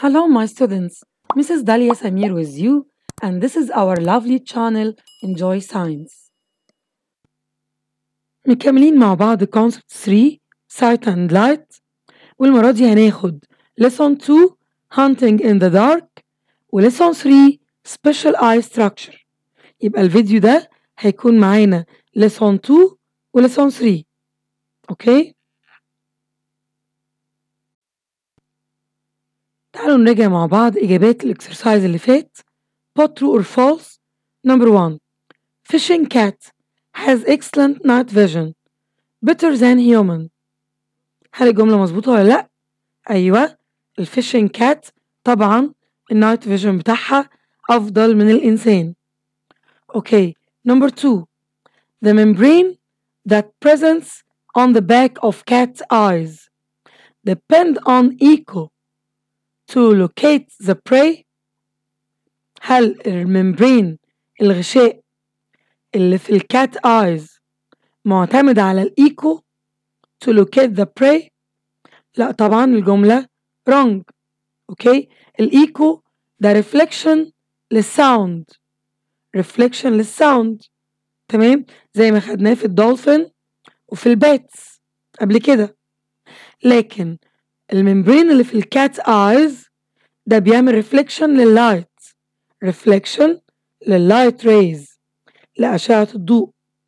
Hello, my students. Mrs. Dalia Samir with you, and this is our lovely channel Enjoy Science. مكملين مع بعض concept 3 Sight and Light والمرة دي هناخد lesson 2 Hunting in the Dark و lesson 3 Special Eye Structure يبقى الفيديو ده هيكون معانا lesson 2 و lesson 3 اوكي تعالوا نراجع مع بعض إجابات الإكسرسايز اللي فات Put true or false Number 1 Fishing cat has excellent night vision better than human هل الجملة مظبوطة ولا لأ؟ أيوة الفيشنج كات طبعا النايت فيجن بتاعها أفضل من الإنسان Okay Number 2 The membrane that presents on the back of cat's eyes depend on echo to locate the prey هل الممبرين الغشاء اللي في الكات ايز معتمد على الايكو to locate the prey لا طبعا الجملة wrong اوكي الايكو ده reflection للساوند reflection للساوند تمام زي ما خدناه في الدولفين وفي الباتس قبل كده لكن الممبرين اللي في الكات ايز ده بيعمل ريفليكشن لللايت ريفليكشن لللايت ريز لأشعة الضوء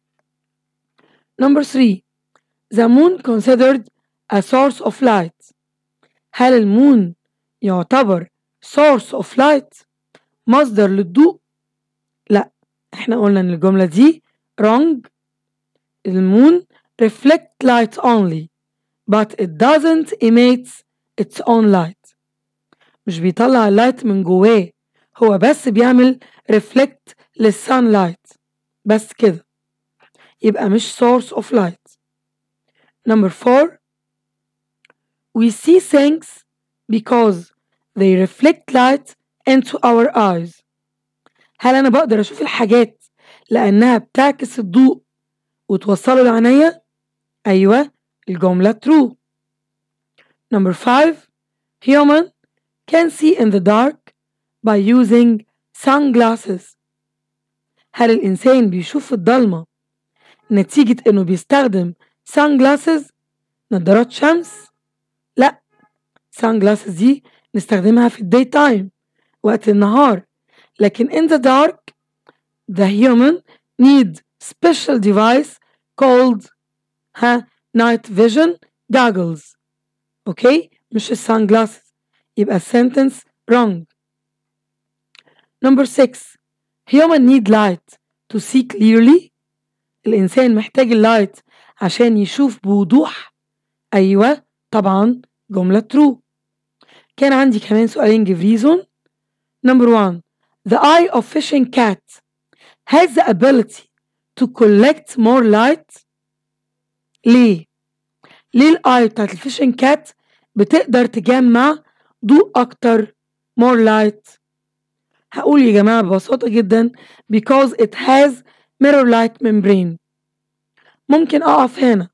Number 3 The moon considered a source of light هل المون يعتبر source of light مصدر للضوء لا احنا قلنا ان الجملة دي wrong المون reflect light only but it doesn't emit its own light مش بيطلع اللايت من جواه هو بس بيعمل reflect للسانلايت بس كده يبقى مش source of light number four we see things because they reflect light into our eyes هل أنا بقدر أشوف الحاجات لأنها بتعكس الضوء وتوصله لعينيا؟ أيوة الجملة true number five human can see in the dark by using sunglasses هل الإنسان بيشوف في الضلمة نتيجة إنه بيستخدم sunglasses نظارات شمس؟ لأ sunglasses دي نستخدمها في الداي تايم وقت النهار لكن in the dark the human need special device called ها night vision goggles اوكي مش السانجلاسز يبقى sentence wrong number 6 human need light to see clearly الإنسان محتاج اللايت عشان يشوف بوضوح أيوة طبعا جملة true كان عندي كمان سؤالين give reason number one the eye of fishing cat has the ability to collect more light ليه؟ ليه الاي بتاعت الفيشنج كات بتقدر تجمع ضوء اكتر more light هقول يا جماعة ببساطة جدا because it has mirror light membrane ممكن اقف هنا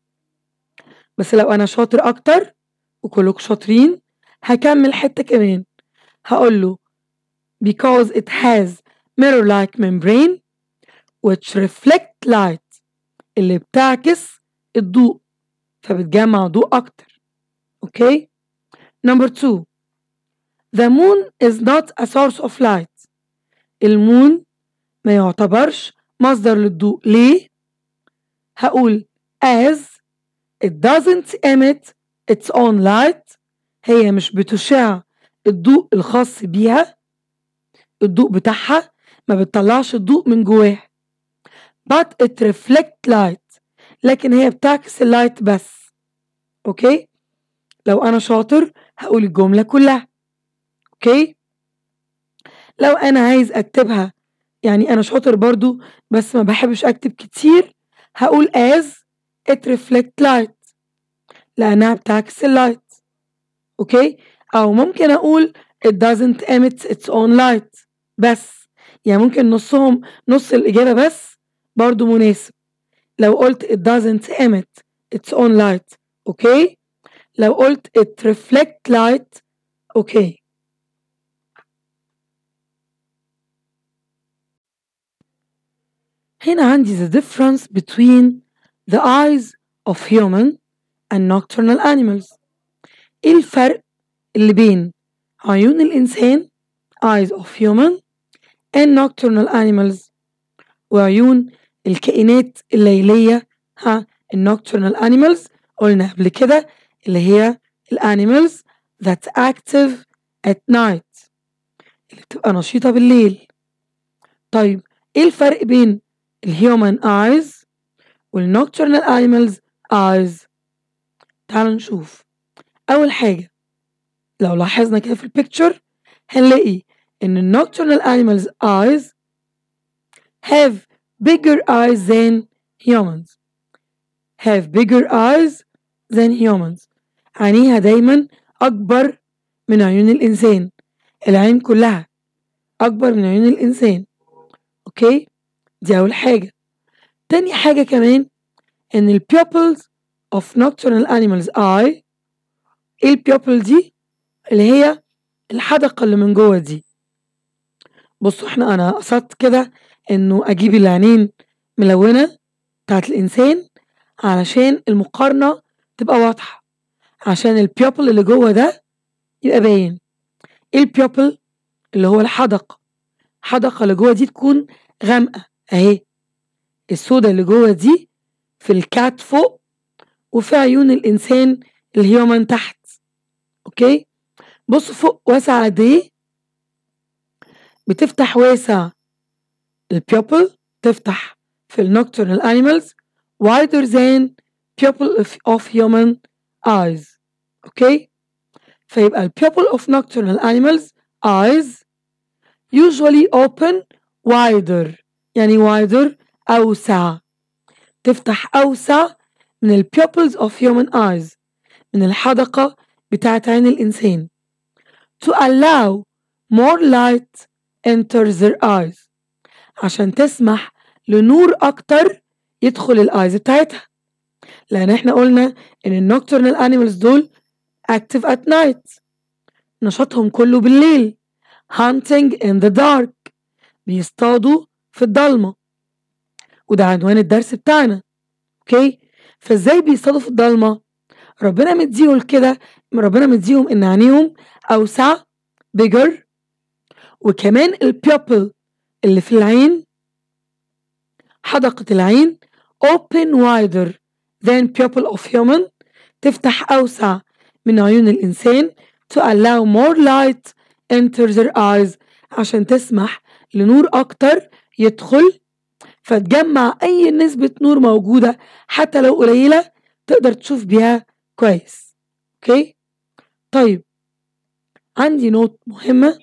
بس لو انا شاطر اكتر وكلكم شاطرين هكمل حتة كمان هقول له because it has mirror like membrane which reflect light اللي بتعكس الضوء فبتجمع ضوء أكتر أوكي number two the moon is not a source of light المون ما يعتبرش مصدر للضوء ليه؟ هقول as it doesn't emit its own light هي مش بتشع الضوء الخاص بيها الضوء بتاعها ما بتطلعش الضوء من جواها but it reflect light لكن هي بتعكس اللايت بس اوكي لو انا شاطر هقول الجملة كلها اوكي لو انا عايز اكتبها يعني انا شاطر برضو بس ما بحبش اكتب كتير هقول as it reflect light لانها بتعكس اللايت اوكي او ممكن اقول it doesn't emit its own light بس يعني ممكن نصهم نص الإجابة بس برضو مناسب لو قلت it doesn't emit its own light اوكي لو قلت it reflect light اوكي هنا عندي the difference between the eyes of human and nocturnal animals ايه الفرق اللي بين عيون الإنسان eyes of human and nocturnal animals وعيون الكائنات الليلية ها النocturnal animals قلنا قبل كده اللي هي الانيمالز that active at night اللي بتبقى نشيطة بالليل طيب ايه الفرق بين الهيومن eyes والنocturnal animals eyes تعالوا نشوف أول حاجة لو لاحظنا كده في البيكتشر هنلاقي إن النocturnal animals eyes have bigger eyes than humans have bigger eyes than humans عينيها دايما أكبر من عيون الإنسان العين كلها أكبر من عيون الإنسان أوكي دي أول حاجة تاني حاجة كمان إن ال pupils of nocturnal animals eye إيه ال pupil دي اللي هي الحدقة اللي من جوه دي بصوا احنا أنا قصدت كده إنه أجيب العينين ملونة بتاعت الإنسان علشان المقارنة تبقى واضحة عشان البيوبل اللي جوه ده يبقى باين ايه البيوبل اللي هو الحدقة الحدقة اللي جوه دي تكون غامقة اهي السودا اللي جوه دي في الكات فوق وفي عيون الإنسان الهيومن تحت اوكي بصوا فوق واسع قد ايه بتفتح واسع البيوبل تفتح في النocturnal animals wider than pupil of, of human eyes اوكي فيبقى ال pupil of nocturnal animals eyes usually open wider يعني wider أوسع تفتح أوسع من ال pupils of human eyes من الحدقة بتاعت عين الإنسان to allow more light enter their eyes عشان تسمح لنور أكتر يدخل الآيز بتاعتها لأن احنا قلنا إن النوكتورنال animals دول active at night نشاطهم كله بالليل hunting in the dark بيصطادوا في الضلمة وده عنوان الدرس بتاعنا اوكي فازاي بيصطادوا في الضلمة ربنا مديهم كده ربنا مديهم ان عينيهم اوسع bigger وكمان البيوبل اللي في العين حدقة العين open wider than pupil of human تفتح أوسع من عيون الإنسان to allow more light enter their eyes عشان تسمح لنور أكتر يدخل فتجمع أي نسبة نور موجودة حتى لو قليلة تقدر تشوف بيها كويس أوكي طيب عندي نوت مهمة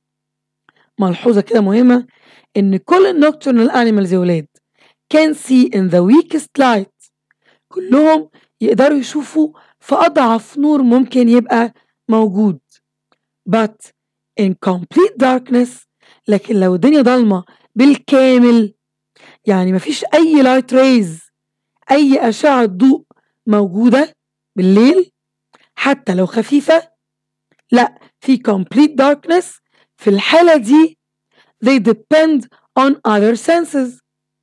ملحوظة كده مهمة إن كل النوكتورنال animals يا ولاد can see in the weakest light كلهم يقدروا يشوفوا في أضعف نور ممكن يبقى موجود but in complete darkness لكن لو الدنيا ضلمة بالكامل يعني مفيش أي light rays أي أشعة ضوء موجودة بالليل حتى لو خفيفة لا في complete darkness في الحالة دي they depend on other senses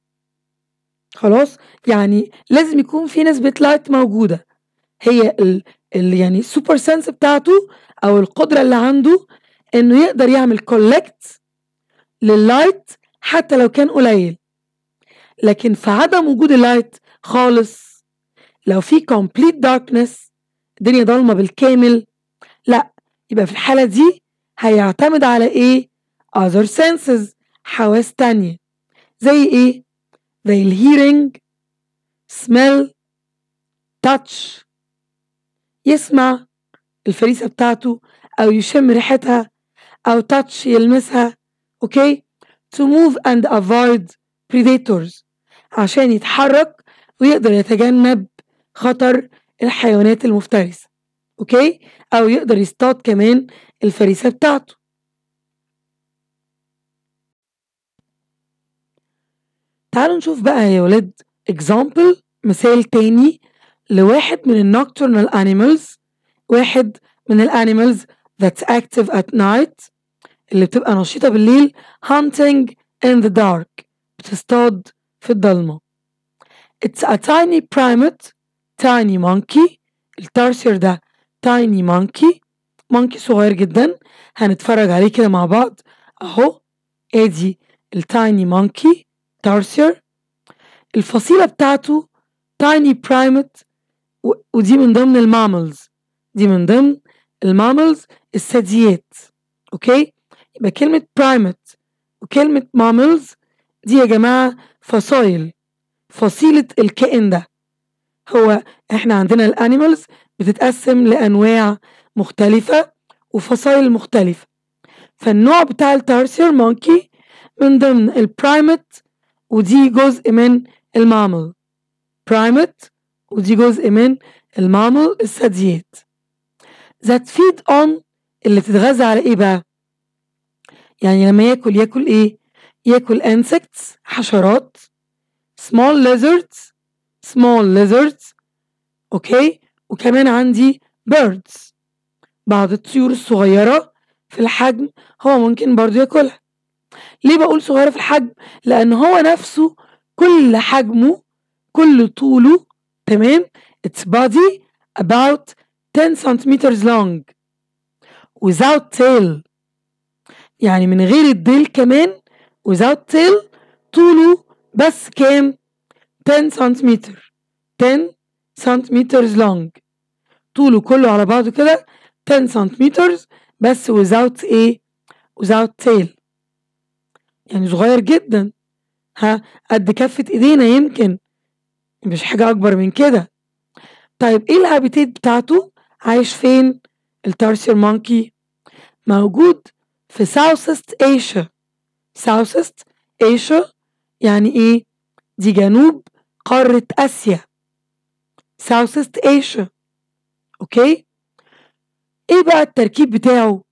خلاص يعني لازم يكون في نسبة لايت موجودة هي ال, ال يعني السوبر سنس بتاعته أو القدرة اللي عنده إنه يقدر يعمل كولكت لللايت حتى لو كان قليل لكن في عدم وجود اللايت خالص لو في complete darkness الدنيا ضلمة بالكامل لا يبقى في الحالة دي هيعتمد على ايه other senses حواس تانية زي ايه زي ال hearing smell touch يسمع الفريسة بتاعته أو يشم ريحتها أو touch يلمسها أوكي to move and avoid predators عشان يتحرك ويقدر يتجنب خطر الحيوانات المفترسة أوكي أو يقدر يصطاد كمان الفريسة بتاعته تعالوا نشوف بقى يا ولاد example مثال تاني لواحد من النocturnal animals واحد من الانيمالز that's active at night اللي بتبقى نشيطة بالليل hunting in the dark بتصطاد في الضلمة It's a tiny primate tiny monkey التارسير ده tiny monkey monkey صغير جدا هنتفرج عليه كده مع بعض اهو ادي التايني مونكي تارسير الفصيلة بتاعته tiny primate ودي من ضمن الماملز دي من ضمن الماملز الثدييات اوكي يبقى كلمة primate وكلمة mammals دي يا جماعة فصايل فصيلة الكائن ده هو احنا عندنا الانيمالز بتتقسم لانواع مختلفة وفصائل مختلفة فالنوع بتاع التارسير مونكي من ضمن البرايمت ودي جزء من المامل برايمت ودي جزء من المامل الثدييات that feed on اللي تتغذى على ايه بقى يعني لما ياكل ياكل ايه ياكل insects حشرات small lizards small lizards اوكي وكمان عندي birds بعض الطيور الصغيرة في الحجم هو ممكن برضو ياكلها ليه بقول صغيرة في الحجم لأن هو نفسه كل حجمه كل طوله تمام its body about 10 centimeters long without tail يعني من غير الديل كمان without tail طوله بس كام 10 سنتيمتر 10 سنتيمترز long طوله كله على بعضه كده 10 سنتيمترز بس without ايه without tail يعني صغير جدا ها قد كفة ايدينا يمكن مش حاجة أكبر من كده طيب ايه الهابيتات بتاعته عايش فين التارسير مونكي موجود في ساوثست ايشيا ساوثست ايشيا يعني ايه دي جنوب قارة آسيا ساوثست ايشيا اوكي ايه بقى التركيب بتاعه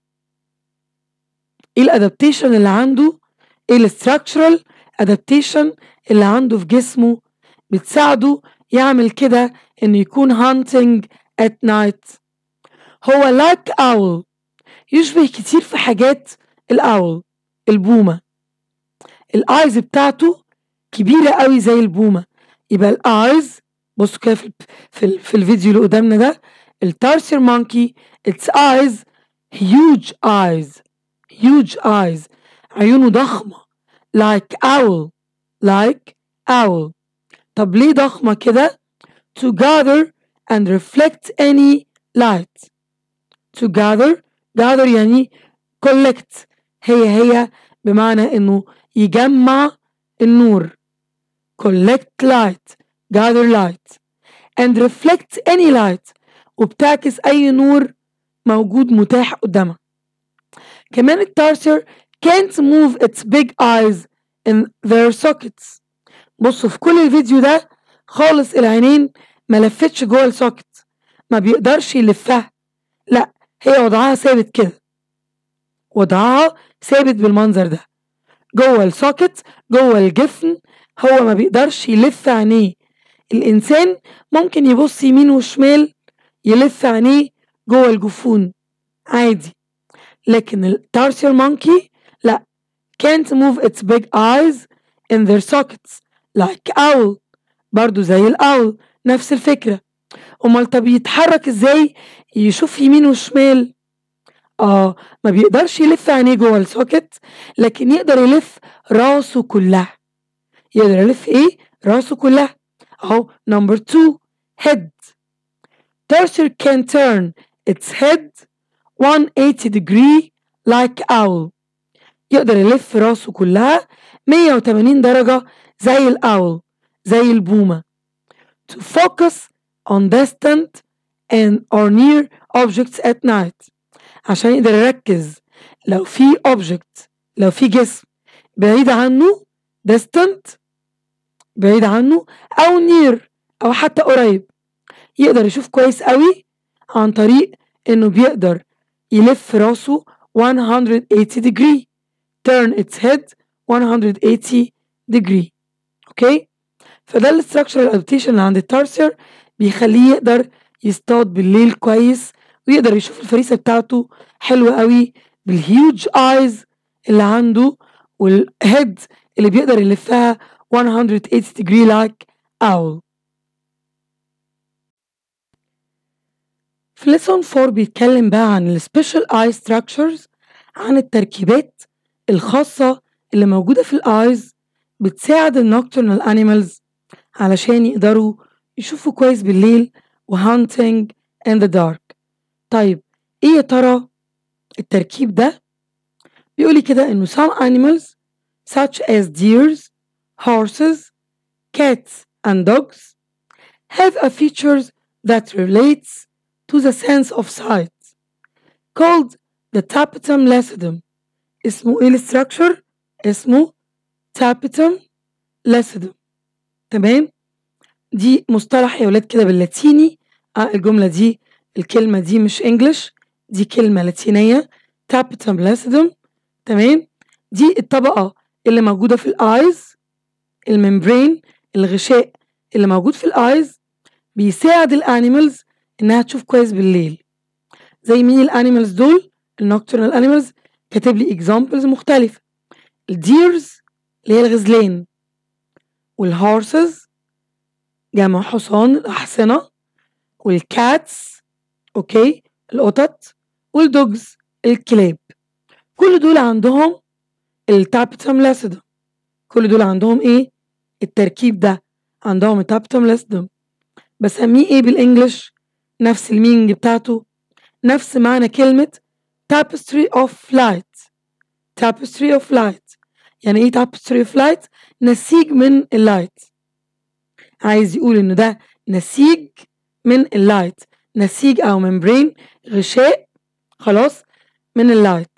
ايه الادابتيشن اللي عنده ايه الاستراكشرال ادابتيشن اللي عنده في جسمه بتساعده يعمل كده انه يكون هانتنج at night هو لايك like owl يشبه كتير في حاجات الاول البومة الايز بتاعته كبيرة قوي زي البومة يبقى الايز بصوا كده في, في, في الفيديو اللي قدامنا ده التارسير مونكي its eyes huge eyes huge eyes عيونه ضخمة like owl like owl طب ليه ضخمة كده to gather and reflect any light to gather gather يعني collect هي هي بمعنى انه يجمع النور collect light gather light and reflect any light وبتعكس اي نور موجود متاح قدامها كمان التارسر can't move its big eyes in their sockets بصوا في كل الفيديو ده خالص العينين ما لفتش جوه السوكت ما بيقدرش يلفها لا هي وضعها ثابت كده وضعها ثابت بالمنظر ده جوه السوكت جوه الجفن هو ما بيقدرش يلف عينيه الإنسان ممكن يبص يمين وشمال يلف عينيه جوه الجفون عادي لكن التارسيال مونكي لا can't move its big eyes in their sockets like owl برضو زي الأول نفس الفكرة أمال طب يتحرك ازاي يشوف يمين وشمال اه ما بيقدرش يلف عينيه جوه السوكت لكن يقدر يلف راسه كلها يقدر يلف ايه راسه كلها اهو نمبر 2 head Torture can turn its head 180 degree like owl يقدر يلف راسه كلها 180 درجة زي الأول زي البومة to focus on distant and or near objects at night عشان يقدر يركز لو في object لو في جسم بعيد عنه distant بعيد عنه أو near أو حتى قريب يقدر يشوف كويس قوي عن طريق إنه بيقدر يلف راسه 180 degree turn its head 180 degree اوكي فده الاستراكشر ادابتيشن اللي عند التارسر بيخليه يقدر يصطاد بالليل كويس ويقدر يشوف الفريسه بتاعته حلوه قوي بالهيوج ايز اللي عنده والهيد اللي بيقدر يلفها 180 degree like owl في lesson 4 بيتكلم بقى عن ال special eye structures عن التركيبات الخاصة اللي موجودة في الآيز بتساعد ال nocturnal animals علشان يقدروا يشوفوا كويس بالليل و hunting in the dark طيب ايه يا ترى التركيب ده بيقولي كده انه some animals such as deers, horses, cats and dogs have a features that relates to the sense of sight called the tapetum lucidum اسمه ايه الستراكشر اسمه tapetum lucidum تمام دي مصطلح يا ولاد كده باللاتيني آه الجملة دي الكلمة دي مش انجلش دي كلمة لاتينية tapetum lucidum تمام دي الطبقة اللي موجودة في الايز الممبرين الغشاء اللي موجود في الايز بيساعد الانيمالز انها تشوف كويس بالليل زي مين الانيمالز دول النوكتورنال انيمالز كاتب لي اكزامبلز مختلفة الديرز اللي هي الغزلان والهورسز جمع حصان الأحصنة والكاتس أوكي القطط والدوجز الكلاب كل دول عندهم التابتم لاسيدم كل دول عندهم ايه التركيب ده عندهم التابتم لاسيدم بسميه ايه بالانجلش نفس المينج بتاعته نفس معنى كلمة tapestry of light tapestry of light يعني ايه tapestry of light نسيج من اللايت عايز يقول انه ده نسيج من اللايت نسيج او ممبرين غشاء خلاص من اللايت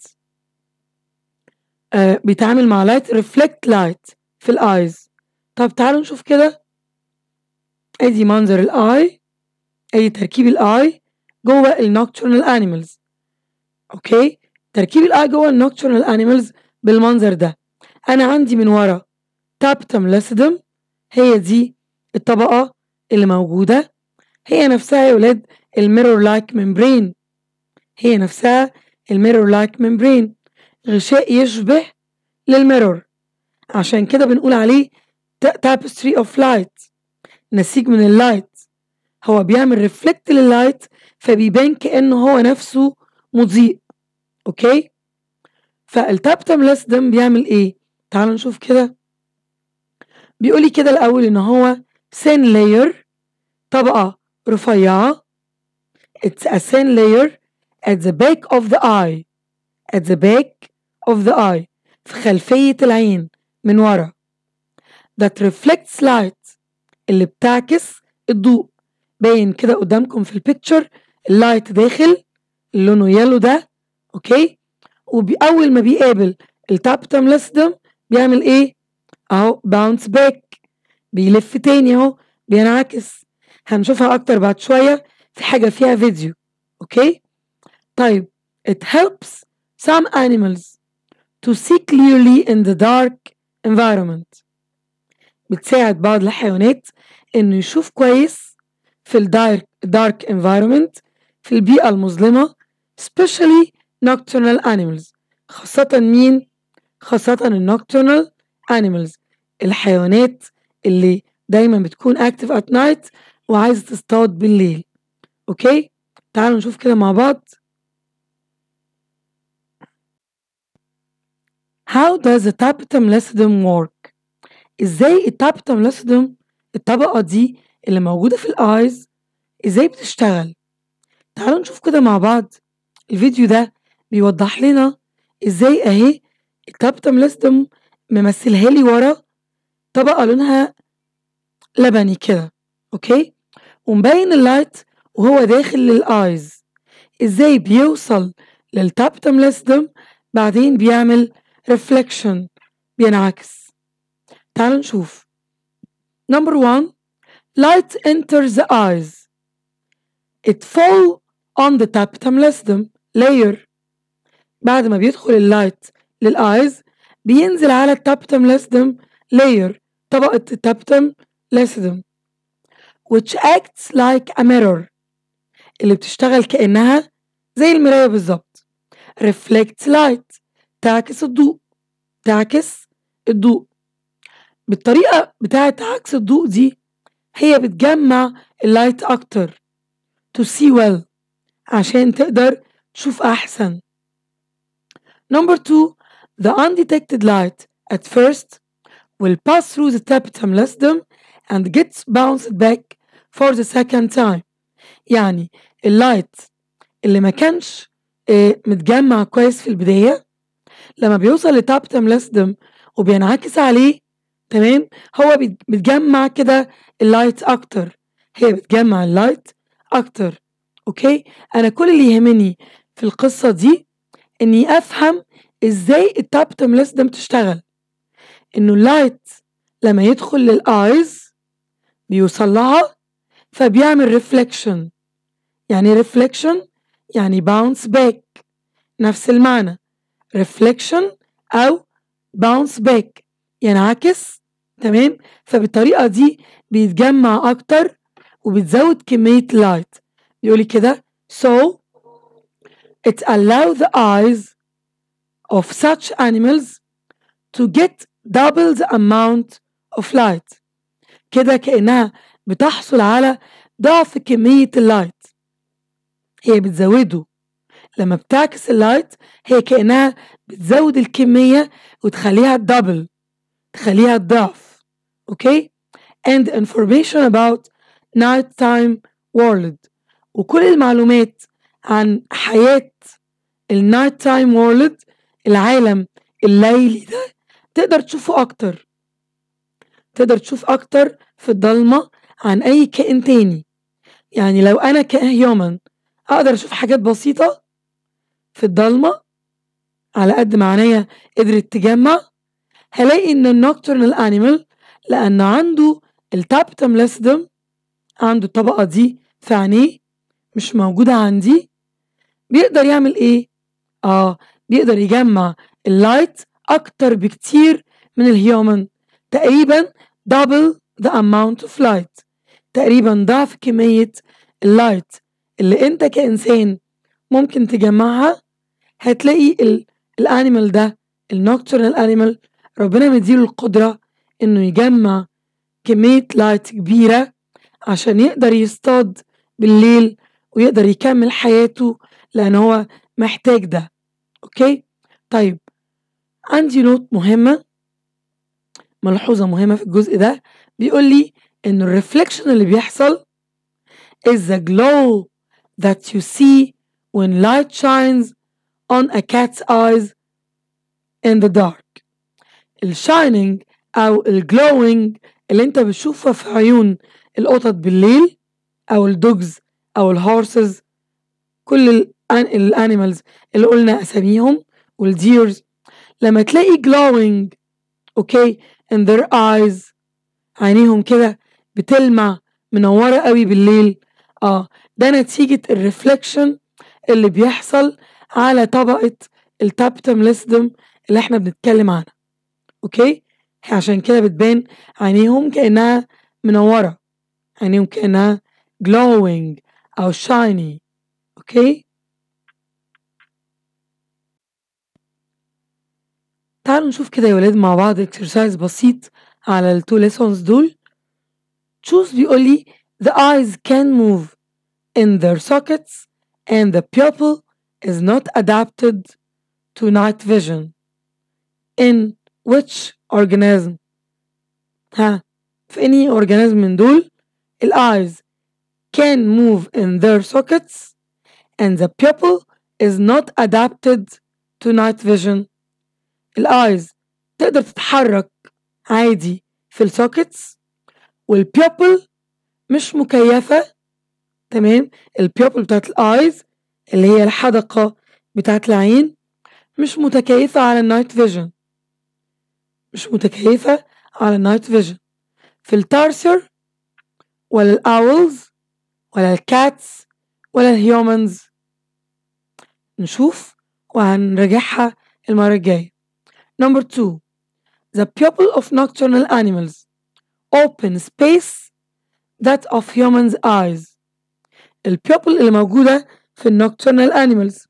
آه بيتعامل مع لايت ريفلكت لايت في الايز طب تعالوا نشوف كده ادي منظر الاي ادي تركيب الاي جوه النوكتورنال انيمالز اوكي تركيب الاي جوه النوكتورنال انيمالز بالمنظر ده انا عندي من ورا تابتم لاسيدم هي دي الطبقة اللي موجودة هي نفسها يا ولاد الميرور لايك ممبرين هي نفسها الميرور لايك ممبرين غشاء يشبه للميرور عشان كده بنقول عليه tapestry of light نسيج من اللايت هو بيعمل ريفلكت لللايت فبيبان كأنه هو نفسه مضيء اوكي فالتابتم لاسدم بيعمل ايه تعالوا نشوف كده بيقولي كده الاول ان هو thin layer طبقة رفيعة it's a thin layer at the back of the eye at the back of the eye في خلفية العين من ورا that reflects light اللي بتعكس الضوء باين كده قدامكم في البيكتشر اللايت داخل لونه يلو ده اوكي وأول ما بيقابل التابتم لاسدم بيعمل ايه اهو باونس باك بيلف تاني اهو بينعكس هنشوفها اكتر بعد شوية في حاجة فيها فيديو اوكي طيب it helps some animals to see clearly in the dark environment بتساعد بعض الحيوانات انه يشوف كويس في الدارك dark environment في البيئة المظلمة especially nocturnal animals خاصة مين؟ خاصة النocturnal animals الحيوانات اللي دايما بتكون active at night وعايزة تصطاد بالليل اوكي تعالوا نشوف كده مع بعض How does the tapetum lucidum work؟ ازاي التابتم lucidum الطبقة دي اللي موجودة في الايز ازاي بتشتغل تعالوا نشوف كده مع بعض الفيديو ده بيوضح لنا ازاي اهي التابتم lucidum ممثلها لي ورا طبقة لونها لبني كده اوكي ومبين اللايت وهو داخل للايز ازاي بيوصل للتابتم لاسدم بعدين بيعمل ريفليكشن بينعكس تعالوا نشوف number one light enters the eyes it fall on the tapetum lucidum layer بعد ما بيدخل اللايت للايز بينزل على التابتم لاسدم layer طبقة التابتم لاسدم which acts like a mirror اللي بتشتغل كأنها زي المراية بالظبط reflects light تعكس الضوء تعكس الضوء بالطريقة بتاعة عكس الضوء دي هي بتجمع اللايت أكتر to see well عشان تقدر تشوف أحسن number two the undetected light at first will pass through the tapetum lucidum and gets bounced back for the second time يعني اللايت اللي ما كانش اه متجمع كويس في البداية لما بيوصل لتابتم لسدم وبينعكس عليه تمام هو بيتجمع كده اللايت اكتر هي بتجمع اللايت اكتر اوكي انا كل اللي يهمني في القصة دي اني افهم ازاي التابتم لسدم تشتغل انه اللايت لما يدخل للايز بيوصل لها فبيعمل ريفليكشن يعني ريفليكشن يعني باونس باك نفس المعنى ريفليكشن او باونس باك ينعكس تمام فبالطريقة دي بيتجمع أكتر وبتزود كمية لايت يقولي كده so it allow the eyes of such animals to get double the amount of light كده كأنها بتحصل على ضعف كمية اللايت هي بتزوده لما بتعكس اللايت هي كأنها بتزود الكمية وتخليها دبل تخليها الضعف اوكي and information about night time world وكل المعلومات عن حياة النايت تايم وورلد العالم الليلي ده تقدر تشوفه أكتر تقدر تشوف أكتر في الضلمة عن أي كائن تاني يعني لو أنا كهيومن أقدر أشوف حاجات بسيطة في الضلمة على قد ما عينيا قدرت تجمع هلاقي إن النوكتورنال أنيمال لأن عنده التابتم لسدم عنده الطبقة دي في عينيه مش موجودة عندي بيقدر يعمل إيه؟ آه بيقدر يجمع اللايت أكتر بكتير من الهيومن تقريبا double the amount of light تقريبا ضعف كمية اللايت اللي انت كإنسان ممكن تجمعها هتلاقي الانيمال ده النوكتورنال انيمال ربنا مديله القدرة انه يجمع كمية لايت كبيرة عشان يقدر يصطاد بالليل ويقدر يكمل حياته لان هو محتاج ده اوكي طيب عندي نوت مهمة ملحوظة مهمة في الجزء ده بيقول لي ان الريفليكشن اللي بيحصل is the glow that you see when light shines on a cat's eyes in the dark الشايننج او الجلوينج اللي انت بتشوفها في عيون القطط بالليل او الدوجز او الهورسز كل الانيمالز اللي قلنا اساميهم والديرز لما تلاقي glowing اوكي in their eyes عينيهم كده بتلمع منورة قوي بالليل اه ده نتيجة الريفلكشن اللي بيحصل على طبقة التابتم لسدم اللي احنا بنتكلم عنها اوكي عشان كده بتبان عينيهم كأنها منورة عينيهم كأنها glowing أو shiny اوكي تعالوا نشوف كده يا ولاد مع بعض اكسرسايز بسيط على التو ليسونز دول choose بيقولي the eyes can move in their sockets and the pupil is not adapted to night vision in which organism ها في any organism من دول ال eyes can move in their sockets and the pupil is not adapted to night vision ال eyes تقدر تتحرك عادي في السوكتس والبيوبل مش مكيفة تمام البيوبل بتاعت الايز اللي هي الحدقة بتاعت العين مش متكيفة على النايت فيجن مش متكيفة على النايت فيجن في التارسر ولا الأولز ولا الكاتس ولا الهيومنز نشوف وهنراجعها المرة الجاية Number two The pupil of nocturnal animals open space that of humans eyes البيوبل اللي موجودة في النocturnal animals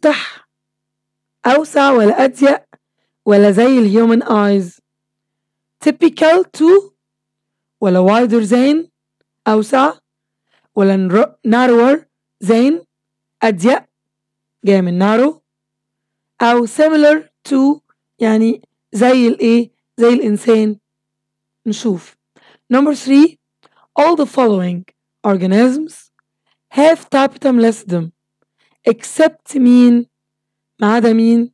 بتفتح أوسع ولا أضيق ولا زي الهيومن eyes typical to ولا wider than أوسع ولا narrower than أضيق جاية من narrow أو similar to يعني زي الإيه زي الإنسان نشوف number three all the following organisms have tapetum lucidum except مين ما عدا مين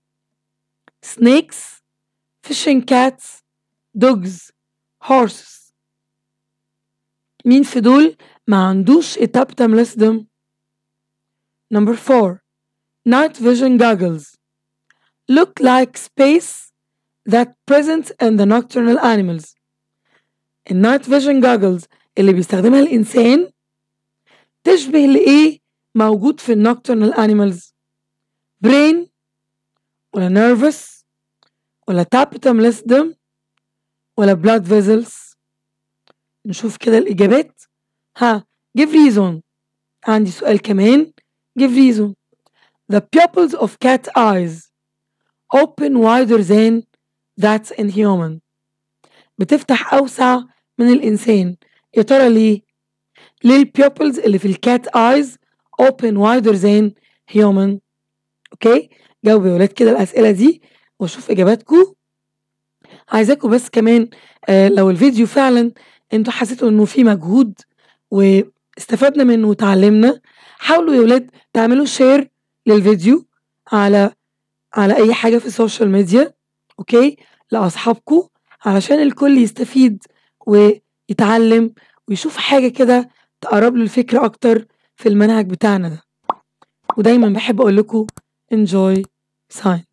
snakes fishing cats dogs horses مين في دول ما عندوش tapetum lucidum number four night vision goggles look like space that present in the nocturnal animals النايت فيجن جاجلز اللي بيستخدمها الإنسان تشبه لإيه موجود في النوكتورنال animals brain ولا nervous ولا tapetum lucidum ولا blood vessels نشوف كده الإجابات ها give reason عندي سؤال كمان give reason the pupils of cat eyes open wider than that's in human بتفتح أوسع من الإنسان يا ترى ليه؟ ليه البيوبلز اللي في الكات ايز open wider than human اوكي جاوبوا يا ولاد كده الأسئلة دي واشوف إجاباتكم عايزاكم بس كمان آه لو الفيديو فعلا انتوا حسيتوا انه في مجهود واستفدنا منه وتعلمنا حاولوا يا ولاد تعملوا شير للفيديو على على اي حاجه في السوشيال ميديا اوكي لاصحابكم علشان الكل يستفيد ويتعلم ويشوف حاجه كده تقرب له الفكره اكتر في المنهج بتاعنا ده ودايما بحب اقول لكم enjoy science